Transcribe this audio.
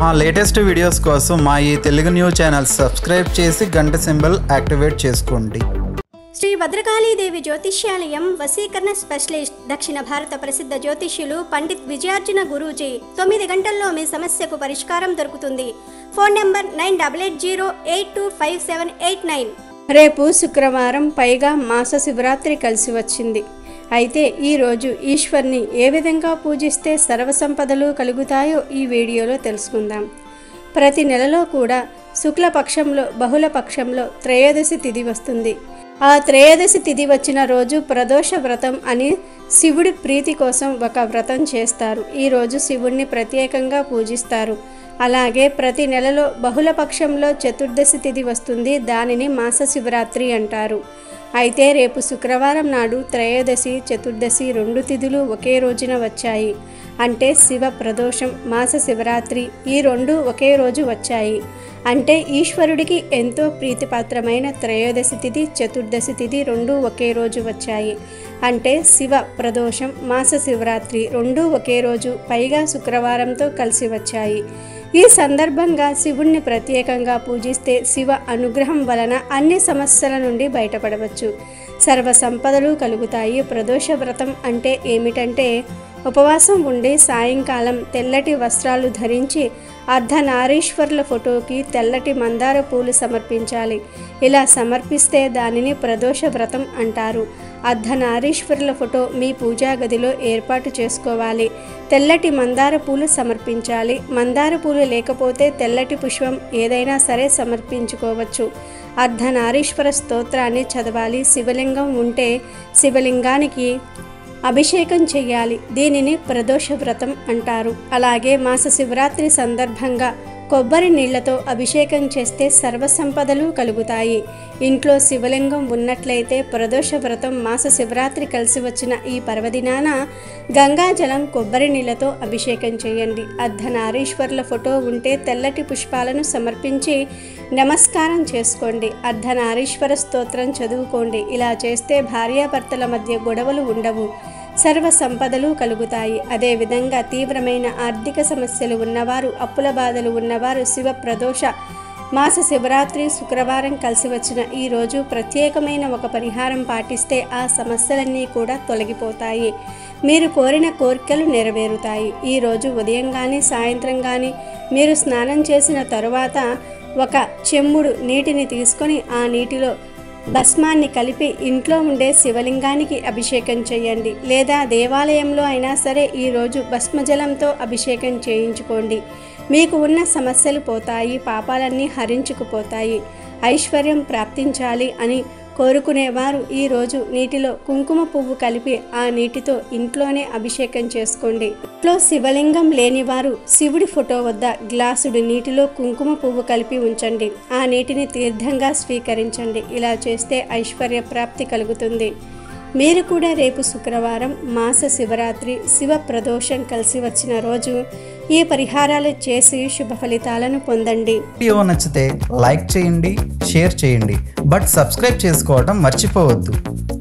మా latest videos కోసం మా ఈ తెలుగు న్యూస్ ఛానల్ సబ్స్క్రైబ్ చేసి గంట సింబల్ యాక్టివేట్ చేసుకోండి శ్రీ భద్రకాళీదేవి జ్యోతిష్యాలయం వశీకరణ స్పెషలిస్ట్ దక్షిణ భారత ప్రసిద్ధ జ్యోతిష్యులు పండిత్ విజయార్జున గురూజీ తొమ్మిది గంటల్లో మీ సమస్యకు పరిష్కారం దొరుకుతుంది phone number nine double eight zero eight two five seven eight nine రేపు శుక్రవారం పైగా మాస శివరాత్రి కలిసి వచ్చింది అయితే ఈరోజు ఈశ్వర్ని ఏ విధంగా పూజిస్తే సర్వసంపదలు కలుగుతాయో ఈ వీడియోలో తెలుసుకుందాం ప్రతి నెలలో కూడా శుక్లపక్షంలో బహుళ పక్షంలో త్రయోదశి తిథి వస్తుంది ఆ త్రయోదశి తిథి వచ్చిన రోజు ప్రదోష వ్రతం అని శివుడి ప్రీతి కోసం ఒక వ్రతం చేస్తారు ఈ రోజు శివుణ్ణి ప్రత్యేకంగా పూజిస్తారు అలాగే ప్రతి నెలలో బహుళ పక్షంలో చతుర్దశి తిథి వస్తుంది దానిని మాస శివరాత్రి అంటారు అయితే రేపు శుక్రవారం నాడు త్రయోదశి చతుర్దశి రెండు తిథులు ఒకే రోజున వచ్చాయి అంటే శివ ప్రదోషం మాస శివరాత్రి ఈ రెండు ఒకే రోజు వచ్చాయి అంటే ఈశ్వరుడికి ఎంతో ప్రీతిపాత్రమైన త్రయోదశి తిథి చతుర్దశి తిథి రెండు ఒకే రోజు వచ్చాయి అంటే శివ ప్రదోషం మాస శివరాత్రి రెండు ఒకే రోజు పైగా శుక్రవారంతో కలిసి వచ్చాయి ఈ సందర్భంగా శివుణ్ణి ప్రత్యేకంగా పూజిస్తే శివ అనుగ్రహం వలన అన్ని సమస్యల నుండి బయటపడవచ్చు సర్వ సంపదలు కలుగుతాయి ప్రదోష వ్రతం అంటే ఏమిటంటే ఉపవాసం ఉండి సాయంకాలం తెల్లటి వస్త్రాలు ధరించి అర్ధనారీశ్వరుల ఫోటోకి తెల్లటి మందార పూలు సమర్పించాలి ఇలా సమర్పిస్తే దానిని ప్రదోష వ్రతం అంటారు అర్ధనారీశ్వరుల ఫోటో మీ పూజా గదిలో ఏర్పాటు చేసుకోవాలి తెల్లటి మందార పూలు సమర్పించాలి మందార పూలు లేకపోతే తెల్లటి పుష్పం ఏదైనా సరే సమర్పించుకోవచ్చు అర్ధనారీశ్వర స్తోత్రాన్ని చదవాలి శివలింగం ఉంటే శివలింగానికి అభిషేకం చేయాలి దీనిని ప్రదోష వ్రతం అంటారు అలాగే మాస శివరాత్రి సందర్భంగా కొబ్బరి నీళ్లతో అభిషేకం చేస్తే సర్వసంపదలు కలుగుతాయి ఇంట్లో శివలింగం ఉన్నట్లయితే ప్రదోష వ్రతం మాస శివరాత్రి కలిసి వచ్చిన ఈ పర్వదినాన గంగాజలం కొబ్బరి నీళ్లతో అభిషేకం చేయండి అర్ధనారీశ్వరుల ఫోటో ఉంటే తెల్లటి పుష్పాలను సమర్పించి నమస్కారం చేసుకోండి అర్ధనారీశ్వర స్తోత్రం చదువుకోండి ఇలా చేస్తే భార్యాభర్తల మధ్య గొడవలు ఉండవు సర్వ సంపదలు కలుగుతాయి అదేవిధంగా తీవ్రమైన ఆర్థిక సమస్యలు ఉన్నవారు అప్పుల బాధలు ఉన్నవారు శివ ప్రదోష మాస శివరాత్రి శుక్రవారం కలిసి వచ్చిన ఈ రోజు ప్రత్యేకమైన ఒక పరిహారం పాటిస్తే ఆ సమస్యలన్నీ కూడా తొలగిపోతాయి మీరు కోరిన కోరికలు నెరవేరుతాయి ఈ రోజు ఉదయం కానీ సాయంత్రం కానీ మీరు స్నానం చేసిన తరువాత ఒక చెమ్ముడు నీటిని తీసుకొని ఆ నీటిలో భస్మాన్ని కలిపి ఇంట్లో ఉండే శివలింగానికి అభిషేకం చేయండి లేదా దేవాలయంలో అయినా సరే ఈరోజు భస్మజలంతో అభిషేకం చేయించుకోండి మీకు ఉన్న సమస్యలు పోతాయి పాపాలన్నీ హరించుకుపోతాయి ఐశ్వర్యం ప్రాప్తించాలి అని కోరుకునేవారు ఈరోజు నీటిలో కుంకుమ పువ్వు కలిపి ఆ నీటితో ఇంట్లోనే అభిషేకం చేసుకోండి ఇంట్లో శివలింగం లేనివారు శివుడి ఫోటో వద్ద గ్లాసుడు నీటిలో కుంకుమ పువ్వు కలిపి ఉంచండి ఆ నీటిని తీర్థంగా స్వీకరించండి ఇలా చేస్తే ఐశ్వర్య ప్రాప్తి కలుగుతుంది మీరు కూడా రేపు శుక్రవారం మాస శివరాత్రి శివ ప్రదోషం కలిసి వచ్చిన రోజు ఈ పరిహారాలు చేసి శుభ ఫలితాలను పొందండి వీడియో నచ్చితే లైక్ చేయండి షేర్ చేయండి బట్ సబ్స్క్రైబ్ చేసుకోవడం మర్చిపోవద్దు